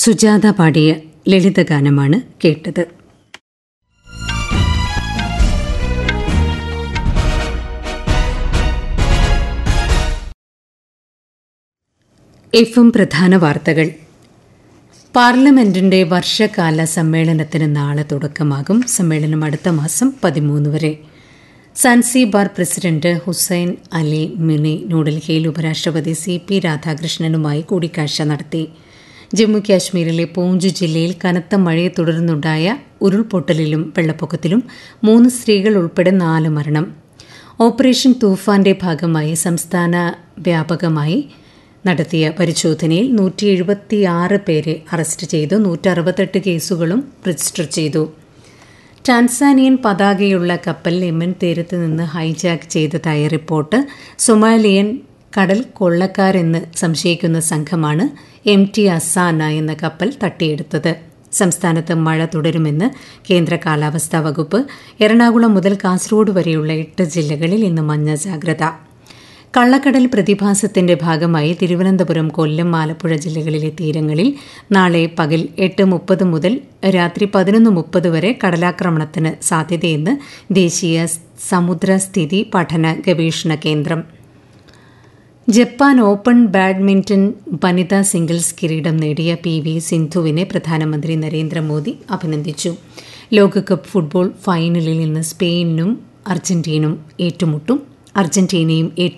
സുജാത പാടിയ ലളിതഗാനമാണ് കേട്ടത് എഫും പ്രധാന വാർത്തകൾ പാർലമെന്റിന്റെ വർഷകാല സമ്മേളനത്തിന് നാളെ തുടക്കമാകും സമ്മേളനം അടുത്ത മാസം പതിമൂന്ന് വരെ Zanzibar president Hussein Ali Mwinyi ന്യൂഡൽഹിയിൽ ഉപരാഷ്ട്രപതി സി പി രാധാകൃഷ്ണനുമായി കൂടിക്കാഴ്ച നടത്തി ജമ്മു കാശ്മീരിലെ പൂഞ്ച് ജില്ലയിൽ കനത്ത മഴയെ തുടർന്നുണ്ടായ ഉരുൾപൊട്ടലിലും വെള്ളപ്പൊക്കത്തിലും മൂന്ന് സ്ത്രീകൾ ഉൾപ്പെടെ നാല് മരണം ഓപ്പറേഷൻ തൂഫാന്റെ ഭാഗമായി സംസ്ഥാന വ്യാപകമായി നടത്തിയ പരിശോധനയിൽ നൂറ്റി എഴുപത്തിയാറ് പേരെ അറസ്റ്റ് ചെയ്തു നൂറ്റി അറുപത്തെട്ട് കേസുകളും രജിസ്റ്റർ ചെയ്തു ടാൻസാനിയൻ പതാകയുള്ള കപ്പൽ യമൻ തീരത്ത് നിന്ന് ഹൈജാക്ക് ചെയ്തതായ റിപ്പോർട്ട് സൊമാലിയൻ കടൽ കൊള്ളക്കാരെന്ന് സംശയിക്കുന്ന സംഘമാണ് എം ടി അസാന എന്ന കപ്പൽ തട്ടിയെടുത്തത് സംസ്ഥാനത്ത് മഴ തുടരുമെന്ന് കേന്ദ്ര കാലാവസ്ഥാ വകുപ്പ് എറണാകുളം മുതൽ കാസർഗോഡ് വരെയുള്ള എട്ട് ജില്ലകളിൽ ഇന്ന് മഞ്ഞ ജാഗ്രത കള്ളക്കടൽ പ്രതിഭാസത്തിന്റെ ഭാഗമായി തിരുവനന്തപുരം കൊല്ലം ആലപ്പുഴ ജില്ലകളിലെ തീരങ്ങളിൽ നാളെ പകൽ എട്ട് മുപ്പത് മുതൽ രാത്രി പതിനൊന്ന് മുപ്പത് വരെ കടലാക്രമണത്തിന് സാധ്യതയെന്ന് ദേശീയ സമുദ്രസ്ഥിതി പഠന ഗവേഷണ കേന്ദ്രം ജപ്പാൻ ഓപ്പൺ ബാഡ്മിന്റൺ വനിതാ സിംഗിൾസ് കിരീടം നേടിയ പി വി സിന്ധുവിനെ പ്രധാനമന്ത്രി നരേന്ദ്രമോദി അഭിനന്ദിച്ചു ലോകകപ്പ് ഫുട്ബോൾ ഫൈനലിൽ ഇന്ന് സ്പെയിനും അർജന്റീനും ഏറ്റുമുട്ടും അർജന്റീനയും ഏറ്റവും